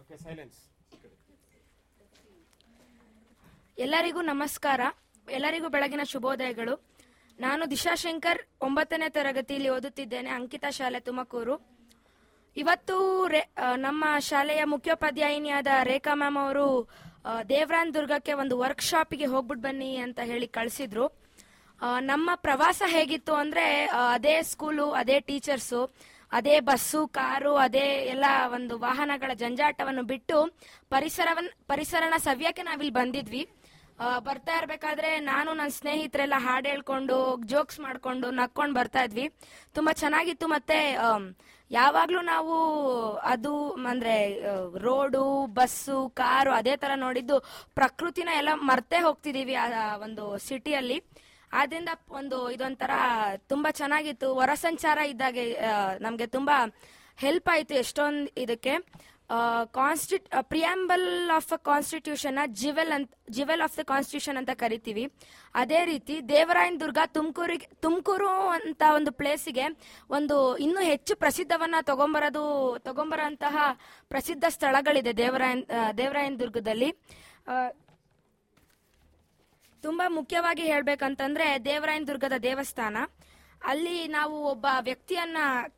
okay silence ಎಲ್ಲರಿಗೂ ನಮಸ್ಕಾರ ಎಲ್ಲರಿಗೂ ಬೆಳಗಿನ ಶುಭೋದಯಗಳು ನಾನು ದಿಶಾಶಂಕರ್ ಒಂಬತ್ತನೇ ತರಗತಿಯಲ್ಲಿ ಓದುತ್ತಿದ್ದೇನೆ ಅಂಕಿತಾ ಶಾಲೆ ತುಮಕೂರು ಇವತ್ತು ರೇ- ಆ, ನಮ್ಮ ಶಾಲೆಯ ಮುಖ್ಯೋಪಾಧ್ಯಾಯಿನಿಯಾದ ರೇಖಾ ಮ್ಯಾಮ್ ಅವರು ಆ, ದೇವರಾಯನ್ ದುರ್ಗಕ್ಕೆ ಒಂದು ವರ್ಕ್ಶಾಪಿಗೆ ಹೋಗ್ಬಿಟ್ಟು ಬನ್ನಿ ಅಂತ ಹೇಳಿ ಕಳಿಸಿದ್ರು ಆ, ನಮ್ಮ ಪ್ರವಾಸ ಹೇಗಿತ್ತು ಅಂದ್ರೆ ಆ, ಅದೇ ಸ್ಕೂಲು ಅದೇ ಟೀಚರ್ಸು ಅದೇ ಬಸ್ಸು ಕಾರು ಅದೇ ಎಲ್ಲ ಒಂದು ವಾಹನಗಳ ಜಂಜಾಟವನ್ನು ಬಿಟ್ಟು ಪರಿಸರವನ್ ಪರಿಸರನ ಸವ್ಯಕ್ಕೆ ನಾವಿಲ್ಲಿ ಬಂದಿದ್ವಿ ಆ, ಬರ್ತಾ ಇರ್ಬೇಕಾದ್ರೆ ನಾನು ನನ್ನ ಸ್ನೇಹಿತರೆಲ್ಲ ಹಾಡು ಹೇಳ್ಕೊಂಡು ಜೋಕ್ಸ್ ಮಾಡ್ಕೊಂಡು ನಕ್ಕೊಂಡು ಬರ್ತಾ ಇದ್ವಿ ತುಂಬಾ ಚೆನ್ನಾಗಿತ್ತು ಮತ್ತೆ ಆಮ್, ಯಾವಾಗ್ಲೂ ನಾವು ಅದು ಅಂದ್ರೆ ಆ, ರೋಡು ಬಸ್ಸು ಕಾರು ಅದೇ ತರ ನೋಡಿದ್ದು ಪ್ರಕೃತಿನ ಎಲ್ಲ ಮರ್ತೇ ಹೋಗ್ತಿದೀವಿ ಆ ಆ ಒಂದು ಸಿಟಿಯಲ್ಲಿ ಆದ್ರಿಂದ ಒಂದು ಇದೊಂಥರ ತುಂಬಾ ಚೆನ್ನಾಗಿತ್ತು ಹೊರ ಸಂಚಾರ ಇದ್ದಾಗೆ ಆ, ನಮ್ಗೆ ತುಂಬಾ ಹೆಲ್ಪ್ ಆಯ್ತು ಎಷ್ಟೊಂದು ಇದಕ್ಕೆ ಕಾನ್ಸ್ಟಿಟ್ preamble of a constitution jewel ಅಂತ ಜಿವೆಲ್ ಆಫ್ ದ ಕಾನ್ಸ್ಟಿಟ್ಯೂಷನ್ ಅಂತ ಕರಿತೀವಿ ಅದೇ ರೀತಿ ದೇವರಾಯನ್ ದುರ್ಗ ತುಮಕೂರಿಗೆ ತುಮಕೂರು ಅಂತ ಒಂದು ಪ್ಲೇಸಿಗೆ ಒಂದು ಇನ್ನೂ ಹೆಚ್ಚು ಪ್ರಸಿದ್ಧವನ್ನ ತಗೊಂಬರೋದು ತಗೊಂಬರೋಂತಹ ಪ್ರಸಿದ್ಧ ಸ್ಥಳಗಳಿದೆ ದೇವರಾಯನ್ ಆ, ದೇವರಾಯನ್ ದುರ್ಗದಲ್ಲಿ ಆ, ತುಂಬಾ ಮುಖ್ಯವಾಗಿ ಹೇಳ್ಬೇಕಂತಂದ್ರೆ ದೇವರಾಯನ ದುರ್ಗದ ದೇವಸ್ಥಾನ ಅಲ್ಲಿ ನಾವು ಒಬ್ಬ ವ್ಯಕ್ತಿಯನ್ನ